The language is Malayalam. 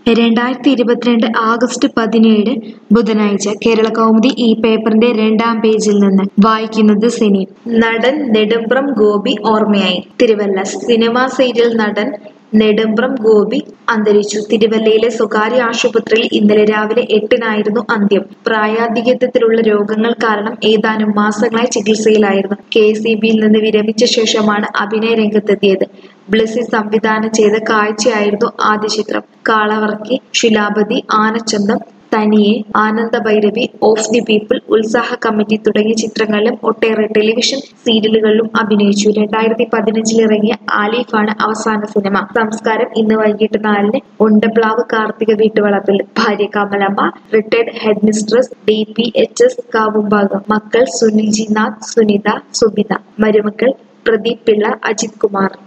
രണ്ടായിരത്തി ഇരുപത്തിരണ്ട് ആഗസ്റ്റ് പതിനേഴ് ബുധനാഴ്ച കേരള കൗമുദി ഈ പേപ്പറിന്റെ രണ്ടാം പേജിൽ നിന്ന് വായിക്കുന്നത് സിനി നടൻ നെടുമ്പ്രം ഗോപി ഓർമ്മയായി തിരുവല്ല സിനിമാ സീരിയൽ നടൻ നെടുമ്പ്രം ഗോപി അന്തരിച്ചു തിരുവല്ലയിലെ സ്വകാര്യ ആശുപത്രിയിൽ ഇന്നലെ രാവിലെ എട്ടിനായിരുന്നു അന്ത്യം പ്രായാധിക്യത്തിലുള്ള രോഗങ്ങൾ കാരണം ഏതാനും മാസങ്ങളായി ചികിത്സയിലായിരുന്നു കെ സി ബിയിൽ നിന്ന് വിരമിച്ച ശേഷമാണ് അഭിനയ രംഗത്തെത്തിയത് ബ്ലസ്സി സംവിധാനം ചെയ്ത കാഴ്ചയായിരുന്നു ആദ്യ ചിത്രം കാളവർക്കി Silapathi Aanachantham Thaniye Anandabhairavi of the people Utsaha committee തുടങ്ങിയ ചിത്രങ്ങളിലും ഒട്ടേറെ ടെലിവിഷൻ സീരിയലുകളിലും അഭിനയിച്ചു രണ്ടായിരത്തി പതിനഞ്ചിൽ ഇറങ്ങിയ ആലിഫാണ് അവസാന സിനിമ സംസ്കാരം ഇന്ന് വൈകിട്ട് നാലിന് ഉണ്ടപ്ലാവ് കാർത്തിക വീട്ടുവളപ്പിൽ ഭാര്യ Kamalamma retired head mistress D P H S Kavumbhagam മക്കൾ സുനിൽജിനാഥ് സുനിത സുബിത മരുമക്കൾ പ്രദീപ് പിള്ള അജിത് കുമാർ